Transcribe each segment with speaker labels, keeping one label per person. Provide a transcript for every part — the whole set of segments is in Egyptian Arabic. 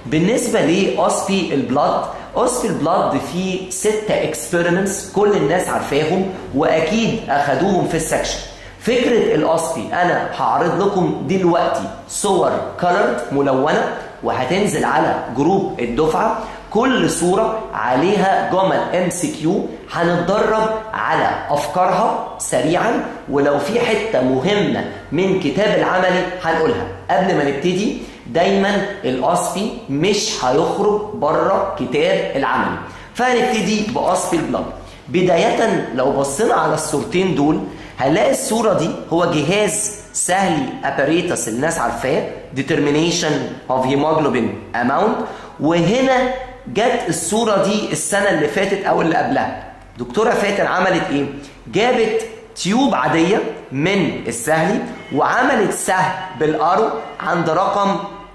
Speaker 1: بالنسبه لاوسبي البلاد اوسبي البلاد فيه ستة اكسبيرمنتس كل الناس عارفاهم واكيد اخدوهم في السكشن فكره الاوسبي انا هعرض لكم دلوقتي صور كولرد ملونه وهتنزل على جروب الدفعه كل صورة عليها جمل ام سي كيو هنتدرب على افكارها سريعا ولو في حتة مهمة من كتاب العملي هنقولها قبل ما نبتدي دايما الاوسبي مش هيخرج بره كتاب العملي فهنبتدي باوسبي البلاد بداية لو بصينا على الصورتين دول هنلاقي الصورة دي هو جهاز سهلي اباريتس الناس عارفاه determination of hemoglobin amount وهنا جت الصورة دي السنة اللي فاتت أو اللي قبلها دكتورة فاتن عملت إيه؟ جابت تيوب عادية من السهلي وعملت سهم بالأرو عند رقم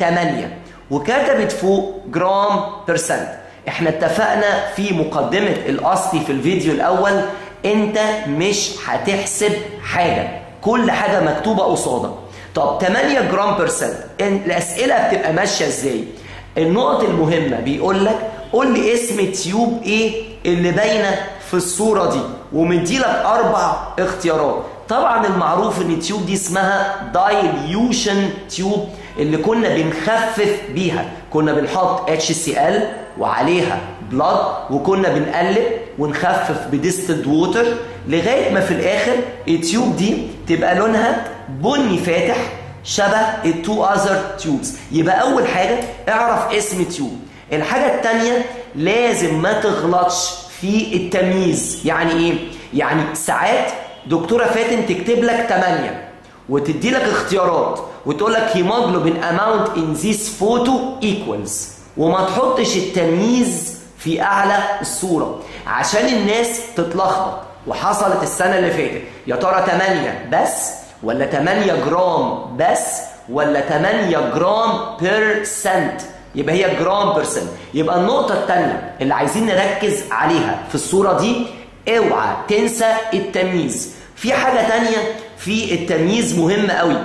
Speaker 1: 8 وكتبت فوق جرام بيرسنت احنا اتفقنا في مقدمة الأصلي في الفيديو الأول انت مش هتحسب حاجة كل حاجة مكتوبة قصادك طب 8 جرام بيرسنت الأسئلة بتبقى ماشية ازاي؟ النقط المهمة بيقول لك قول لي اسم تيوب ايه اللي باينة في الصورة دي ومديلك أربع اختيارات طبعا المعروف ان التيوب دي اسمها دايليوشن تيوب اللي كنا بنخفف بيها كنا بنحط HCl وعليها بلاد وكنا بنقلب ونخفف بديستلد ووتر لغاية ما في الآخر التيوب دي تبقى لونها بني فاتح شبه التو اذر تيوبز يبقى اول حاجه اعرف اسم تيوب الحاجه الثانيه لازم ما تغلطش في التمييز يعني ايه يعني ساعات دكتوره فاتن تكتب لك 8 وتدي لك اختيارات وتقول لك هيموجلوبين اماونت ان ذيس فوتو ايكوالز وما تحطش التمييز في اعلى الصوره عشان الناس تتلخبط وحصلت السنه اللي فاتت يا ترى 8 بس ولا 8 جرام بس ولا 8 جرام بيرسنت يبقى هي جرام بيرسنت يبقى النقطة الثانية اللي عايزين نركز عليها في الصورة دي اوعى تنسى التمييز في حاجة تانية في التمييز مهم قوي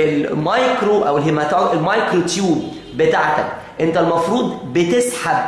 Speaker 1: المايكرو او الهيماتو المايكرو تيوب بتاعتك انت المفروض بتسحب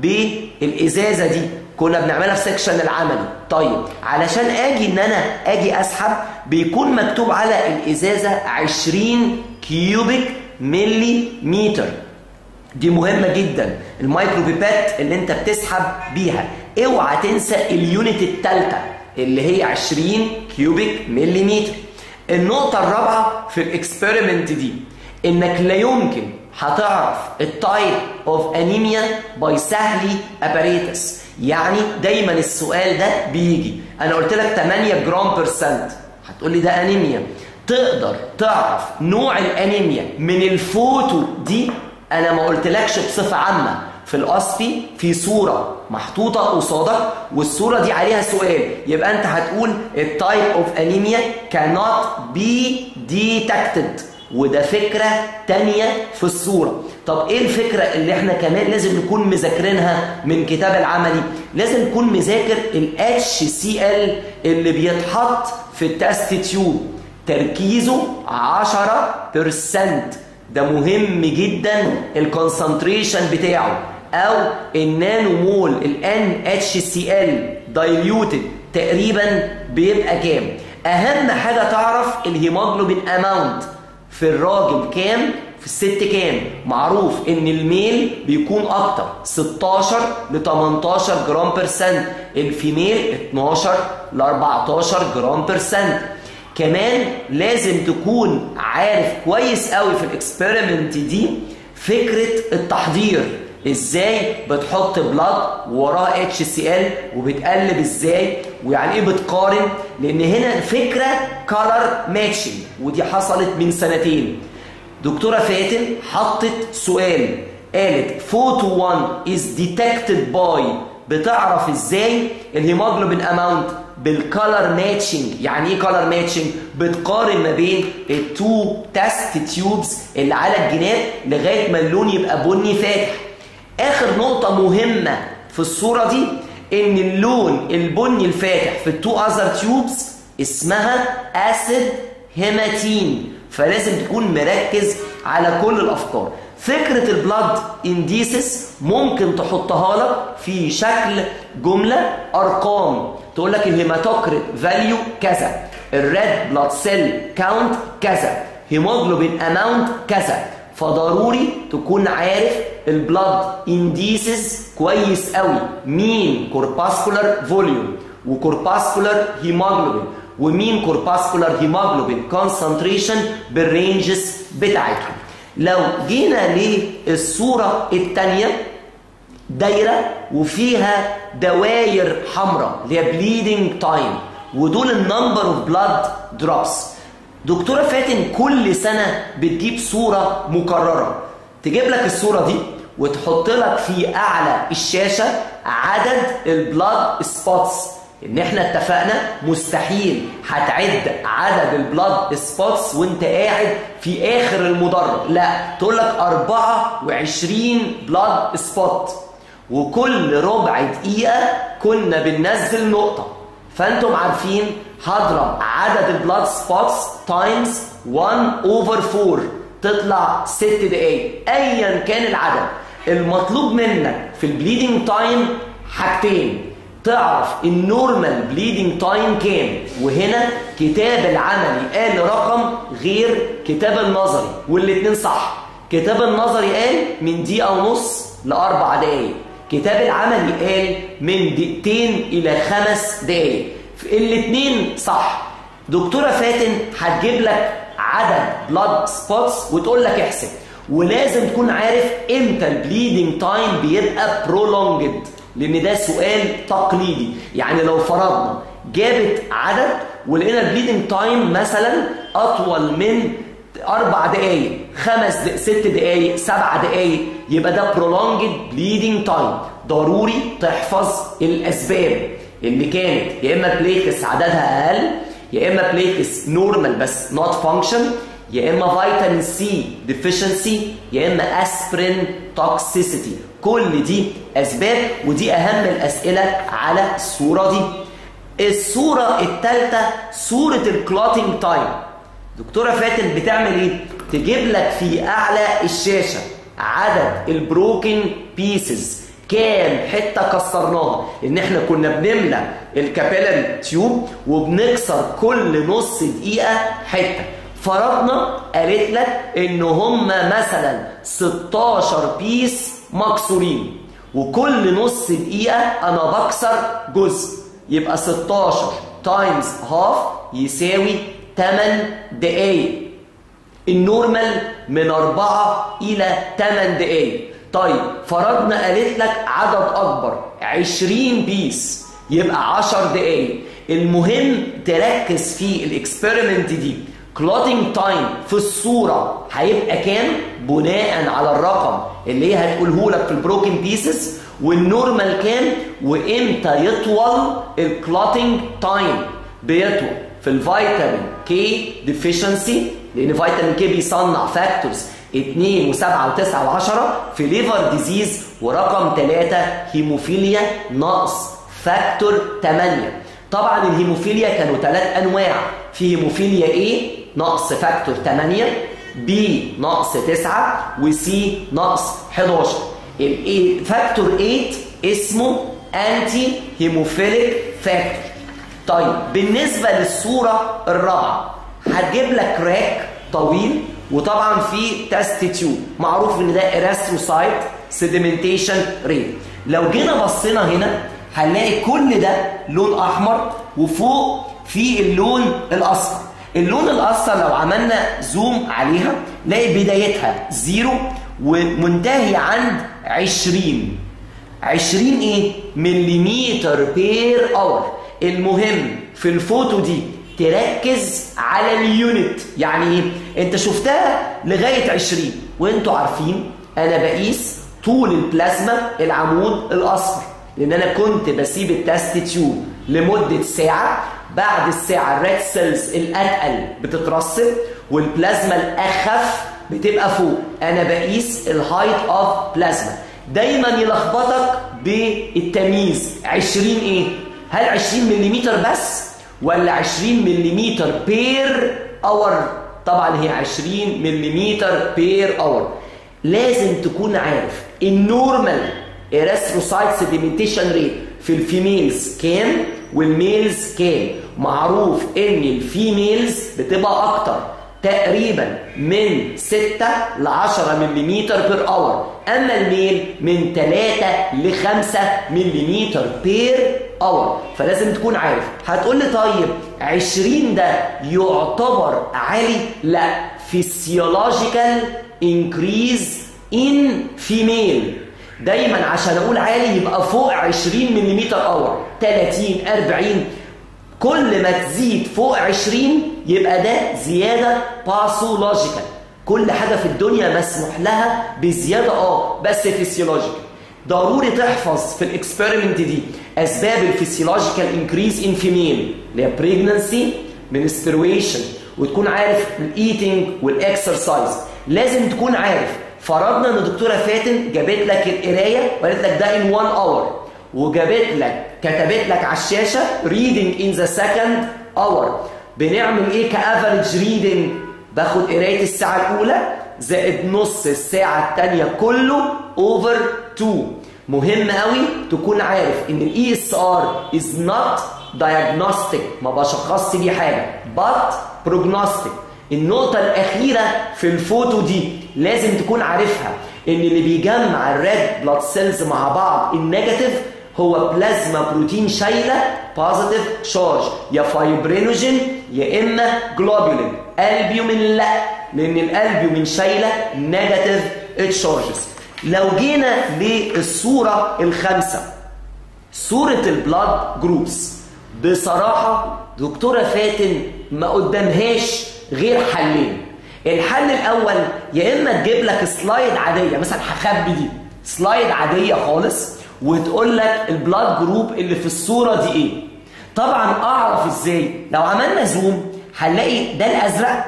Speaker 1: بالازازة دي كنا بنعملها في سكشن العملي طيب علشان اجي ان انا اجي اسحب بيكون مكتوب على الازازه 20 كيوبيك ملي متر دي مهمه جدا المايكرو بيبات اللي انت بتسحب بيها اوعى تنسى اليونت الثالثه اللي هي 20 كيوبيك ملي متر النقطه الرابعه في الاكسبيرمنت دي انك لا يمكن هتعرف التايب اوف انيميا باي سهلي اباريتس يعني دايما السؤال ده بيجي انا قلت لك 8 جرام بيرسنت هتقول لي ده انيميا تقدر تعرف نوع الانيميا من الفوتو دي انا ما قلتلكش بصفه عامه في الاصفي في صوره محطوطه قصادك والصوره دي عليها سؤال يبقى انت هتقول التايب اوف انيميا cannot be detected وده فكرة تانية في الصورة طب ايه الفكرة اللي احنا كمان لازم نكون مذاكرينها من كتاب العملي لازم نكون مذاكر ال HCl اللي بيتحط في التست تيوب تركيزه 10% ده مهم جدا الكونسنتريشن بتاعه او النانو مول ال NHCl diluted تقريبا بيبقى كام اهم حاجة تعرف الهيموجلوبين اماونت في الراجل كام في الست كام معروف ان الميل بيكون اكتر 16 ل 18 جرام بيرسنت الفيميل 12 ل 14 جرام بيرسنت كمان لازم تكون عارف كويس قوي في الاكسبيرمنت دي فكره التحضير ازاي بتحط بلاد وراه اتش سي ال وبتقلب ازاي ويعني ايه بتقارن لان هنا الفكره كولر ماتشنج ودي حصلت من سنتين دكتوره فاتن حطت سؤال قالت فوتو 1 از ديتكتد باي بتعرف ازاي الهيموجلوبين اماونت بالكالر ماتشنج يعني ايه كالر ماتشنج بتقارن ما بين التو تيست تيوبز اللي على الجناب لغايه ما اللون يبقى بني فاتح اخر نقطه مهمه في الصوره دي ان اللون البني الفاتح في التو اذر تيوبز اسمها اسيد هيماتين فلازم تكون مركز على كل الافكار فكرة البلاد انديسس ممكن تحطها لك في شكل جملة أرقام تقول لك الهيماتوكريت فاليو كذا الريد بلاد سيل كاونت كذا هيموجلوبين اماونت كذا فضروري تكون عارف البلاد انديسز كويس قوي مين كورباسكولار فوليوم وكورباسكولار هيموجلوبين ومين كورباسكولار هيموجلوبين كونسنتريشن بالرينجز بتاعتهم لو جينا للصورة الثانية دايرة وفيها دواير حمراء اللي هي بليدنج تايم ودول النمبر اوف بلاد دروبس دكتورة فاتن كل سنة بتجيب صورة مكررة تجيب لك الصورة دي وتحط لك في أعلى الشاشة عدد البلاد سبوتس ان احنا اتفقنا مستحيل هتعد عدد البلاد سبوتس وانت قاعد في اخر المدرج لا تقول لك 24 بلاد سبوت وكل ربع دقيقة كنا بننزل نقطة فانتم عارفين هضرب عدد البلاد سبوتس تايمز 1 اوفر 4 تطلع 6 دقايق ايا كان العدد المطلوب منك في البليدنج تايم حاجتين تعرف النورمال بليدنج تايم كام وهنا كتاب العملي قال رقم غير كتاب النظري والاثنين صح كتاب النظري قال من دقيقة ونص لأربع دقايق كتاب العملي قال من دقيقتين إلى خمس دقايق الاثنين صح دكتورة فاتن هتجيب لك عدد بلاد سبوتس وتقول لك احسب ولازم تكون عارف امتى البليدنج تايم بيبقى برولونجد لان ده سؤال تقليدي يعني لو فرضنا جابت عدد ولقينا البليدنج تايم مثلا اطول من اربع دقايق خمس دق... ست دقايق سبع دقايق يبقى ده برولونجد بليدنج تايم ضروري تحفظ الاسباب اللي كانت يا اما بليتس عددها اقل يا اما بليتس نورمال بس نوت فانكشن يا اما فيتامين سي ديفيشنسي يا اما اسبرين توكسيسيتي كل دي اسباب ودي اهم الاسئله على الصوره دي الصوره الثالثه صوره الكلوتينج تايم دكتوره فاتن بتعمل ايه تجيب لك في اعلى الشاشه عدد البروكن بيسز كام حته كسرناها ان احنا كنا بنملى الكابيلاري تيوب وبنكسر كل نص دقيقه حته فرضنا قالت لك ان هم مثلا 16 بيس مكسورين وكل نص دقيقه انا بكسر جزء يبقى 16 تايمز هاف يساوي 8 دقايق النورمال من 4 الى 8 دقايق طيب فرضنا قالت لك عدد اكبر 20 بيس يبقى 10 دقايق المهم تركز في الاكسبيرمنت دي كلوتينج تايم في الصورة هيبقى كام بناء على الرقم اللي هي هتقوله لك في البروكن بيسز والنورمال كام وامتى يطول الكلوتينج تايم بيطول في الفيتامين كي ديفيشنسي لان فيتامين كي بيصنع فاكتورز 2 و7 و9 و10 في ليفر ديزيز ورقم 3 هيموفيليا نقص فاكتور 8 طبعا الهيموفيليا كانوا ثلاث انواع في هيموفيليا A نقص فاكتور 8 B نقص 9 وسي نقص 11 الاي فاكتور 8 اسمه انتي هيموفيليك فاكتور طيب بالنسبه للصوره الرابعه هتجيب لك راك طويل وطبعا في تيست تيوب معروف ان ده اريثروسايت سيديمنتيشن ريت لو جينا بصينا هنا هنلاقي كل ده لون احمر وفوق في اللون الاصفر اللون الاصفر لو عملنا زوم عليها نلاقي بدايتها زيرو ومنتهي عند 20 20 ايه مليمتر بير اور المهم في الفوتو دي تركز على اليونت يعني ايه انت شفتها لغايه 20 وانتوا عارفين انا بقيس طول البلازما العمود الاصفر لان انا كنت بسيب التست تيوب لمده ساعه بعد الساعه الريد سيلز الاتقل بتترسب والبلازما الاخف بتبقى فوق انا بقيس الهايت اوف بلازما دايما يلخبطك بالتمييز 20 ايه هل 20 ملم بس ولا 20 ملم بير اور طبعا هي 20 ملم بير اور لازم تكون عارف النورمال ايريثروسايت سيديمنتيشن ريت في الفيميلز كام والميلز كام معروف ان الفيميلز بتبقى اكتر تقريبا من 6 ل 10 ملم بير اور اما الميل من 3 ل 5 ملم بير اور فلازم تكون عارف هتقول لي طيب 20 ده يعتبر عالي لا فيسيولوجيكال انكريز ان فيميل دايما عشان اقول عالي يبقى فوق 20 ملم اور 30 40 كل ما تزيد فوق 20 يبقى ده زياده باثولوجيكال كل حاجه في الدنيا مسموح لها بزياده اه بس فيسيولوجيكال ضروري تحفظ في الاكسبيرمنت دي اسباب الفيسيولوجيكال انكريز ان فيميل اللي هي بريجنسي منسترويشن وتكون عارف الايتنج والاكسرسايز لازم تكون عارف فرضنا ان الدكتوره فاتن جابت لك القرايه وقالت لك ده ان 1 اور وجابت لك كتبت لك على الشاشه reading in the second hour بنعمل ايه كافريج ريدنج باخد قرايه الساعه الاولى زائد نص الساعه الثانيه كله اوفر 2 مهم قوي تكون عارف ان الاي اس ار از نوت diagnostic ما بشخصش بيه حاجه but prognostic النقطة الأخيرة في الفوتو دي لازم تكون عارفها إن اللي بيجمع الريد بلاد سيلز مع بعض النيجاتيف هو بلازما بروتين شايلة بوزيتيف شارج يا فايبرينوجين يا إما جلوبولين البيومين لا لأن الالبيومين شايلة نيجاتيف تشارجز لو جينا للصورة الخامسة صورة البلاد جروبس بصراحة دكتورة فاتن ما قدامهاش غير حلين الحل الاول يا اما تجيب لك سلايد عاديه مثلا هخبي دي سلايد عاديه خالص وتقول لك البلاد جروب اللي في الصوره دي ايه طبعا اعرف ازاي لو عملنا زوم هنلاقي ده الازرق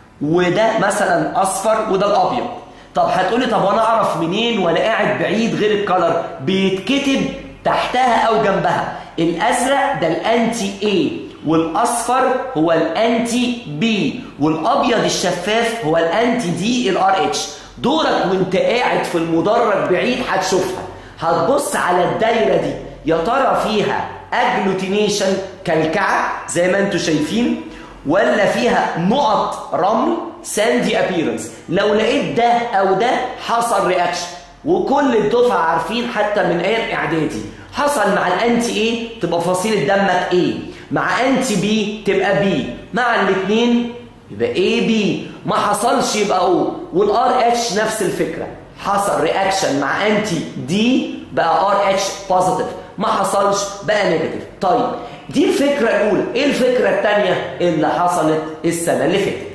Speaker 1: وده مثلا اصفر وده الابيض طب هتقولي طب وانا اعرف منين وانا قاعد بعيد غير الكلر بيتكتب تحتها او جنبها الازرق ده الانتي ايه والاصفر هو الانتي بي والابيض الشفاف هو الانتي دي الار اتش دورك وانت قاعد في المدرج بعيد هتشوفها هتبص على الدايره دي يا ترى فيها اجلوتينيشن كلكعه زي ما انتم شايفين ولا فيها نقط رمل ساندي ابيرنس لو لقيت ده او ده حصل رياكشن وكل الدفعه عارفين حتى من ايام اعدادي حصل مع الانتي ايه تبقى فصيله دمك ايه مع انتي بي تبقى بي مع الاثنين يبقى اي بي ما حصلش يبقى او والار اتش نفس الفكره حصل رياكشن مع انتي دي بقى ار اتش بوزيتيف ما حصلش بقى نيجاتيف طيب دي الفكره الاولى ايه الفكره الثانيه اللي حصلت السنه اللي فاتت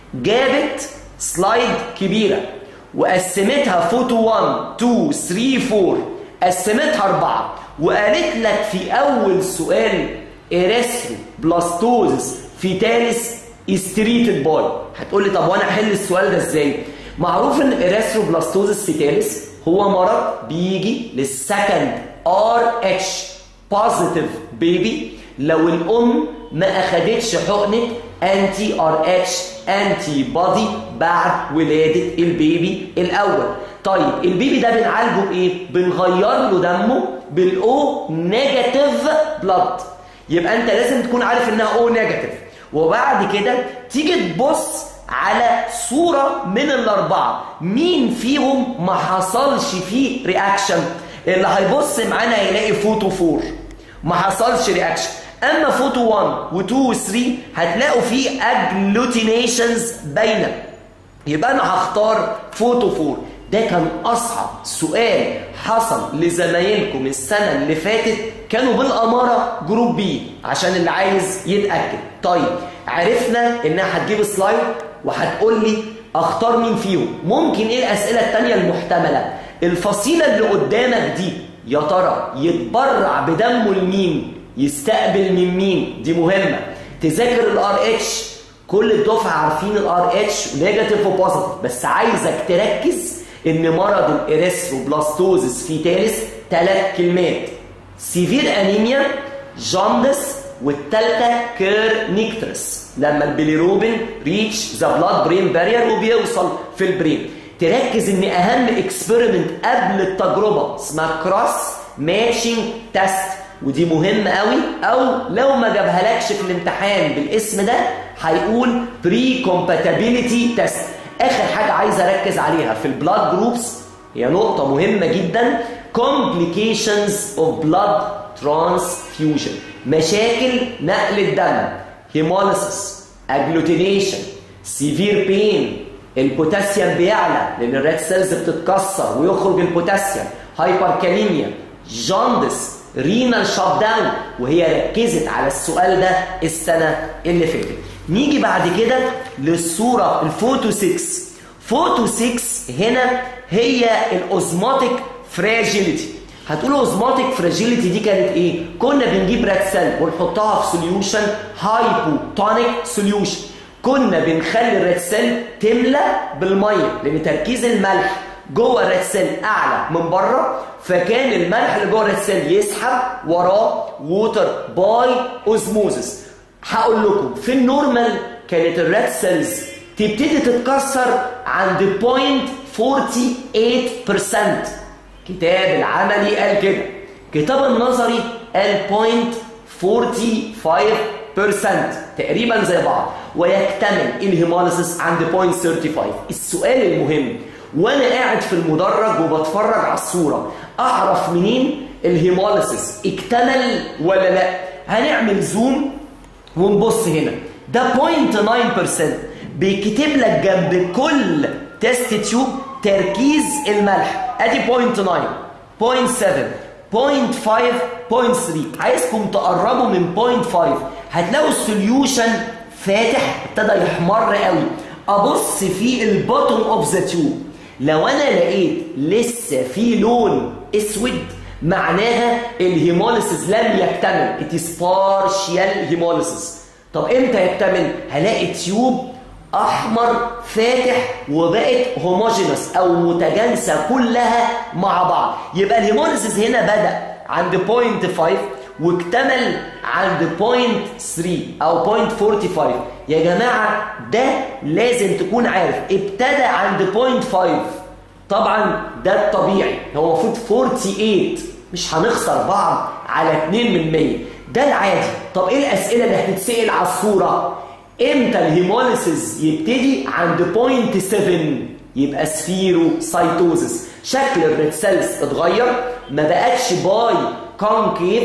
Speaker 1: جابت سلايد كبيره وقسمتها فوتو 1 2 3 4 قسمتها اربعه وقالت لك في اول سؤال اريثرو بلاستوزس فيتاليس استريتد باي هتقول لي طب وانا احل السؤال ده ازاي معروف ان الاريثرو بلاستوزس فيتاليس هو مرض بيجي للسكند ار اتش بوزيتيف بيبي لو الام ما اخدتش حقنه انتي ار اتش انتي بودي بعد ولاده البيبي الاول طيب البيبي ده بنعالجه بايه بنغير له دمه بالاو نيجاتيف بلاد يبقى انت لازم تكون عارف انها او نيجاتيف وبعد كده تيجي تبص على صورة من الأربعة مين فيهم ما حصلش فيه رياكشن اللي هيبص معانا هيلاقي فوتو 4 ما حصلش رياكشن اما فوتو 1 و2 و3 هتلاقوا فيه اجلوتينيشنز باينه يبقى انا هختار فوتو 4 ده كان اصعب سؤال حصل لزمايلكم السنه اللي فاتت كانوا بالاماره جروب بي عشان اللي عايز يتاكد طيب عرفنا انها هتجيب سلايد وهتقول لي اختار مين فيهم ممكن ايه الاسئله الثانيه المحتمله الفصيله اللي قدامك دي يا ترى يتبرع بدمه لمين يستقبل من مين دي مهمه تذاكر الار اتش كل الدفعه عارفين الار اتش نيجاتيف وبوزيتيف بس عايزك تركز ان مرض الاريثروبلاستوزس في ثالث ثلاث كلمات سيفير انيميا جاندس والثالثه كيرنيكترس لما البيليروبين ريتش ذا بلاد برين بارير وبيوصل في البرين تركز ان اهم اكسبيرمنت قبل التجربه اسمها كروس ماتشنج تيست ودي مهمه قوي او لو ما جابهالكش في الامتحان بالاسم ده هيقول بري كومباتيبيليتي تيست اخر حاجه عايز اركز عليها في البلاد جروبس هي نقطه مهمه جدا complications of blood transfusion مشاكل نقل الدم هيموليسيس اجلوتينيشن سيفير بين البوتاسيوم بيعلى لان الريد سيلز بتتكسر ويخرج البوتاسيوم هايبركاليميا جاندس رينال شات داون وهي ركزت على السؤال ده السنه اللي فاتت نيجي بعد كده للصوره الفوتو 6 فوتو 6 هنا هي الاوزماتيك فراجيليتي هتقولوا اوزماتيك فراجيليتي دي كانت ايه كنا بنجيب ريد سيل ونحطها في سوليوشن هايبوتونيك سوليوشن كنا بنخلي الريد سيل تملى بالميه لان تركيز الملح جوه الريد سيل اعلى من بره فكان الملح اللي جوه الريد سيل يسحب وراه ووتر باي اوزموزس هقول لكم في النورمال كانت الريد سيلز تبتدي تتكسر عند 0.48% كتاب العملي قال كده كتاب النظري قال 0.45% تقريبا زي بعض ويكتمل الهيموليسيس عند 0.35 السؤال المهم وانا قاعد في المدرج وبتفرج على الصوره اعرف منين الهيموليسيس اكتمل ولا لا هنعمل زوم ونبص هنا ده 0.9% بيكتب لك جنب كل تيست تيوب تركيز الملح ادي 0.9 0.7 0.5 0.3 عايزكم تقربوا من 0.5 هتلاقوا السوليوشن فاتح ابتدى يحمر قوي ابص في البوتوم اوف ذا تيوب لو انا لقيت لسه في لون اسود معناها الهيموليسيس لم يكتمل it is partial hemolysis طب امتى يكتمل هلاقي تيوب احمر فاتح وبقت هوموجينس او متجانسه كلها مع بعض يبقى الهيموليسيس هنا بدا عند 0.5 واكتمل عند 0.3 او 0.45 يا جماعه ده لازم تكون عارف ابتدى عند 0.5 طبعا ده الطبيعي هو المفروض 48 مش هنخسر بعض على 2 من 100 ده العادي طب ايه الاسئله اللي هتتسال على الصوره امتى الهيموليسيس يبتدي عند 0.7 يبقى سفيرو سايتوزس شكل الريد سيلز اتغير ما بقتش باي كونكيف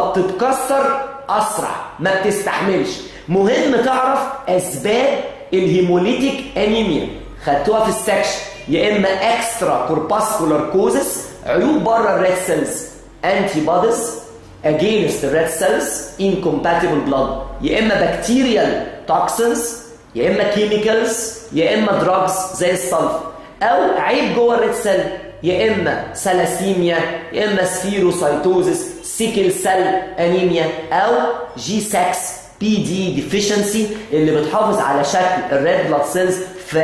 Speaker 1: فبتتكسر اسرع ما بتستحملش مهم تعرف اسباب الهيموليتيك انيميا خدتوها في السكشن يا اما اكسترا كورباسكولار كوزس عيوب بره الريد سيلز انتي بوديز against the red cells incompatible blood يا اما بكتيريال توكسنز يا اما كيميكالز يا اما دراجز زي الصلف او عيب جوه الريد سيل يا اما سلاسيميا يا اما سفيروسايتوزس سيكل سيل انيميا او جي 6 بي دي ديفيشنسي اللي بتحافظ على شكل الريد بلاد سيلز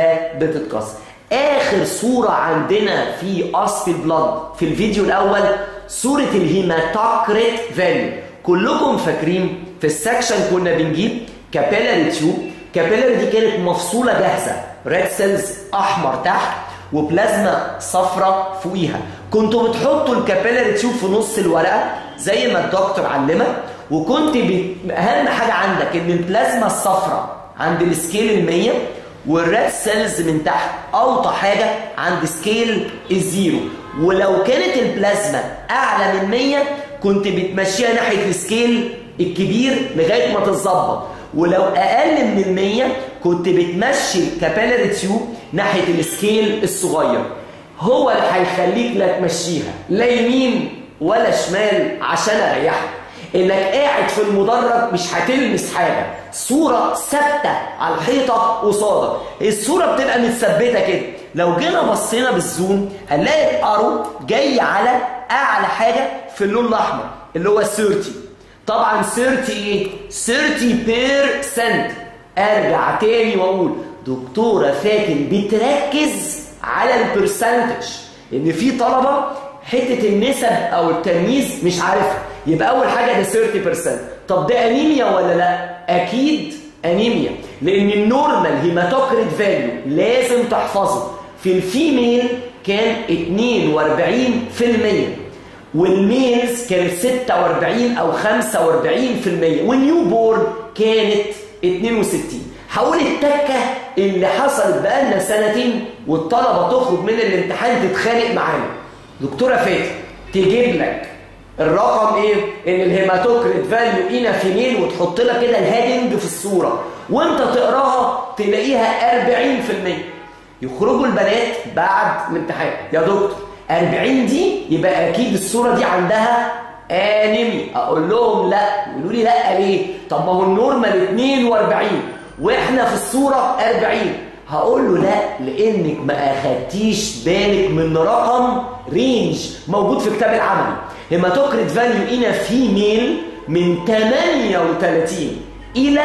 Speaker 1: فبتتكسر اخر صوره عندنا في قصف البلاد في الفيديو الاول صوره الهيماتوكريت فاليو كلكم فاكرين في السكشن كنا بنجيب كابيلاري تيوب كابيلاري دي كانت مفصوله جاهزه ريد سيلز احمر تحت وبلازما صفراء فوقيها كنتوا بتحطوا الكابيلاري تيوب في نص الورقه زي ما الدكتور علمك وكنت ب... اهم حاجه عندك ان البلازما الصفراء عند السكيل ال 100 والريد سيلز من تحت اوطى حاجه عند سكيل الزيرو ولو كانت البلازما اعلى من 100 كنت بتمشيها ناحيه السكيل الكبير لغايه ما تتظبط ولو اقل من ال 100 كنت بتمشي الكابيلاري تيوب ناحيه السكيل الصغير هو اللي هيخليك لا تمشيها لا يمين ولا شمال عشان اريحك انك قاعد في المدرج مش هتلمس حاجه صوره ثابته على الحيطه قصادك الصوره بتبقى متثبته كده لو جينا بصينا بالزوم هنلاقي الارو جاي على اعلى حاجه في اللون الاحمر اللي هو 30 طبعا 30 ايه 30% ارجع تاني واقول دكتوره فاتن بتركز على البرسنتج ان في طلبه حته النسب او التمييز مش عارفها يبقى اول حاجه ده 30% طب ده انيميا ولا لا اكيد انيميا لان النورمال هيماتوكريت فاليو لازم تحفظه في الفيميل كان 42% والميلز كانت 46 او 45% والنيو بورن كانت 62 هقول التكه اللي حصلت بقالنا سنتين والطلبه تخرج من الامتحان تتخانق معانا دكتوره فاتن تجيب لك الرقم ايه ان الهيماتوكريت فاليو اينا فيميل وتحط لك كده الهيدنج في الصوره وانت تقراها تلاقيها 40% يخرجوا البنات بعد الامتحان يا دكتور 40 دي يبقى اكيد الصوره دي عندها انيمي اقول لهم لا يقولوا لي لا ليه طب ما هو النورمال 42 واحنا في الصوره 40 هقول له لا لانك ما اخدتيش بالك من رقم رينج موجود في كتاب العملي هيماتوكريت فاليو اينا فيميل من 38 الى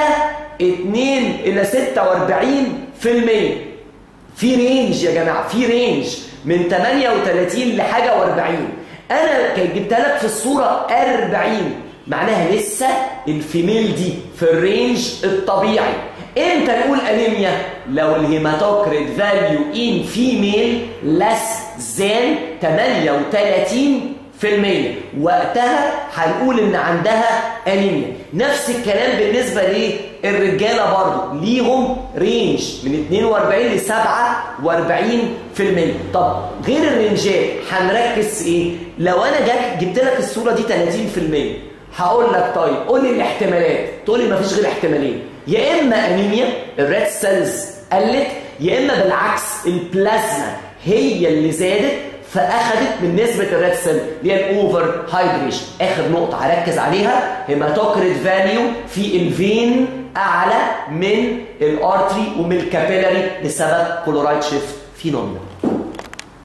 Speaker 1: 2 الى 46 في المية في رينج يا جماعه في رينج من 38 لحاجه و40 انا جبتها لك في الصوره 40 معناها لسه الفيميل دي في الرينج الطبيعي امتى نقول انيميا لو الهيماتوكريت فاليو ان فيميل لس ذان 38 في المية وقتها هنقول ان عندها انيميا نفس الكلام بالنسبة للرجالة برضو ليهم رينج من 42 ل 47 في المية طب غير الرينجات هنركز ايه لو انا جات جبت لك الصورة دي 30 في المية هقول لك طيب قول لي الاحتمالات تقول لي مفيش غير احتمالين يا اما انيميا الريد سيلز قلت يا اما بالعكس البلازما هي اللي زادت فاخذت من نسبه الريد سيل اللي هي الاوفر هايدريشن اخر نقطه هركز عليها هيماتوكريت فاليو في الفين اعلى من الارتري ومن الكابيلاري بسبب كلورايد شيفت فينومينا